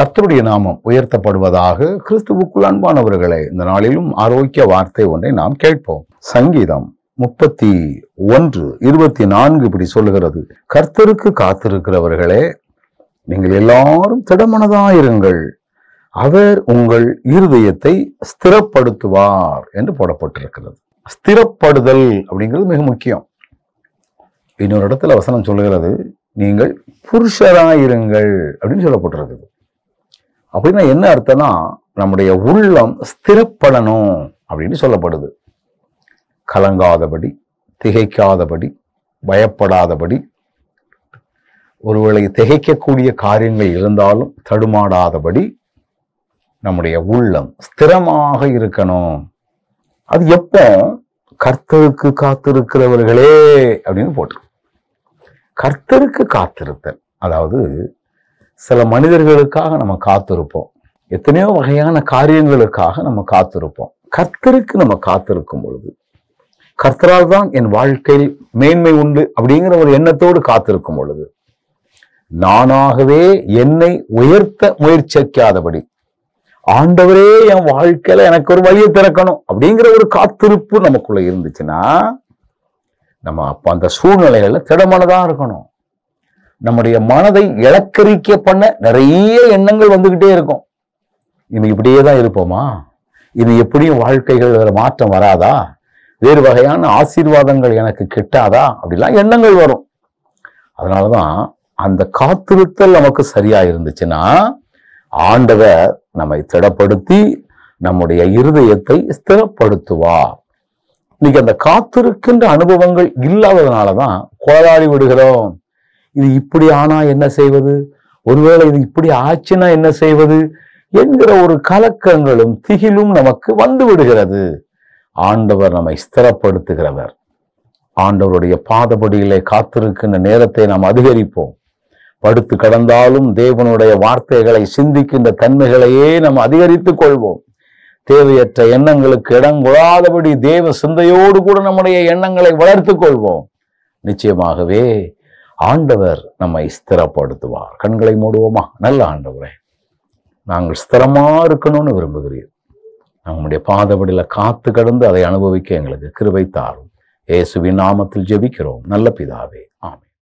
கர்த்தருடைய நாமம் உயர்த்தப்படுவதாக கிறிஸ்துவுக்குள் அன்பானவர்களே இந்த நாளிலும் ஆரோக்கிய வார்த்தை ஒன்றை நாம் கேட்போம் சங்கீதம் முப்பத்தி ஒன்று இருபத்தி நான்கு இப்படி சொல்லுகிறது கர்த்தருக்கு காத்திருக்கிறவர்களே நீங்கள் எல்லாரும் திடமனதாயிருங்கள் அவர் உங்கள் இருதயத்தை ஸ்திரப்படுத்துவார் என்று போடப்பட்டிருக்கிறது ஸ்திரப்படுதல் அப்படிங்கிறது மிக முக்கியம் இன்னொரு இடத்துல வசனம் சொல்லுகிறது நீங்கள் புருஷராயிருங்கள் அப்படின்னு சொல்லப்பட்டிருக்குது அப்படின்னா என்ன அர்த்தம்னா நம்முடைய உள்ளம் ஸ்திரப்படணும் அப்படின்னு சொல்லப்படுது கலங்காதபடி திகைக்காதபடி பயப்படாதபடி ஒருவேளை திகைக்கக்கூடிய காரியங்கள் இருந்தாலும் தடுமாடாதபடி நம்முடைய உள்ளம் ஸ்திரமாக இருக்கணும் அது எப்போ கர்த்தருக்கு காத்திருக்கிறவர்களே அப்படின்னு போட்டு கர்த்தருக்கு காத்திருத்தல் அதாவது சில மனிதர்களுக்காக நம்ம காத்திருப்போம் எத்தனையோ வகையான காரியங்களுக்காக நம்ம காத்திருப்போம் கர்த்தருக்கு நம்ம காத்திருக்கும் பொழுது கர்த்தரால் தான் என் வாழ்க்கையில் மேன்மை உண்டு அப்படிங்கிற ஒரு எண்ணத்தோடு காத்திருக்கும் பொழுது நானாகவே என்னை உயர்த்த முயற்சிக்காதபடி ஆண்டவரே என் வாழ்க்கையில எனக்கு ஒரு வழியை திறக்கணும் அப்படிங்கிற ஒரு காத்திருப்பு நமக்குள்ள இருந்துச்சுன்னா நம்ம அப்ப அந்த சூழ்நிலைகள்ல திடமனதா இருக்கணும் நம்முடைய மனதை இலக்கரிக்க பண்ண நிறைய எண்ணங்கள் வந்துகிட்டே இருக்கும் இனி இப்படியே தான் இருப்போமா இது எப்படியும் வாழ்க்கைகள் வேற மாற்றம் வராதா வேறு வகையான ஆசீர்வாதங்கள் எனக்கு கிட்டாதா அப்படிலாம் எண்ணங்கள் வரும் அதனாலதான் அந்த காத்திருத்தல் நமக்கு சரியா இருந்துச்சுன்னா ஆண்டவர் நம்மை திடப்படுத்தி நம்முடைய இருதயத்தை ஸ்திரப்படுத்துவார் இன்னைக்கு அந்த காத்திருக்கின்ற அனுபவங்கள் இல்லாததுனாலதான் கோளாடி விடுகிறோம் இது இப்படி ஆனா என்ன செய்வது ஒருவேளை இது இப்படி ஆச்சுன்னா என்ன செய்வது என்கிற ஒரு கலக்கங்களும் திகிலும் நமக்கு வந்து விடுகிறது ஆண்டவர் நம்மை ஸ்திரப்படுத்துகிறவர் ஆண்டவருடைய பாதபடியிலே காத்திருக்கின்ற நேரத்தை நாம் அதிகரிப்போம் படுத்து கடந்தாலும் தேவனுடைய வார்த்தைகளை சிந்திக்கின்ற தன்மைகளையே நாம் அதிகரித்துக் கொள்வோம் தேவையற்ற எண்ணங்களுக்கு இடம் கொள்ளாதபடி தேவ சிந்தையோடு கூட நம்முடைய எண்ணங்களை வளர்த்துக் கொள்வோம் நிச்சயமாகவே ஆண்டவர் நம்மை ஸ்திரப்படுத்துவார் கண்களை மூடுவோமா நல்ல ஆண்டவரே நாங்கள் ஸ்திரமா இருக்கணும்னு விரும்புகிறீர் நம்முடைய பாதபடியில காத்து கடந்து அதை அனுபவிக்க எங்களுக்கு கிருபை தாரும் இயேசுவின் நாமத்தில் ஜெபிக்கிறோம் நல்ல பிதாவே ஆமென்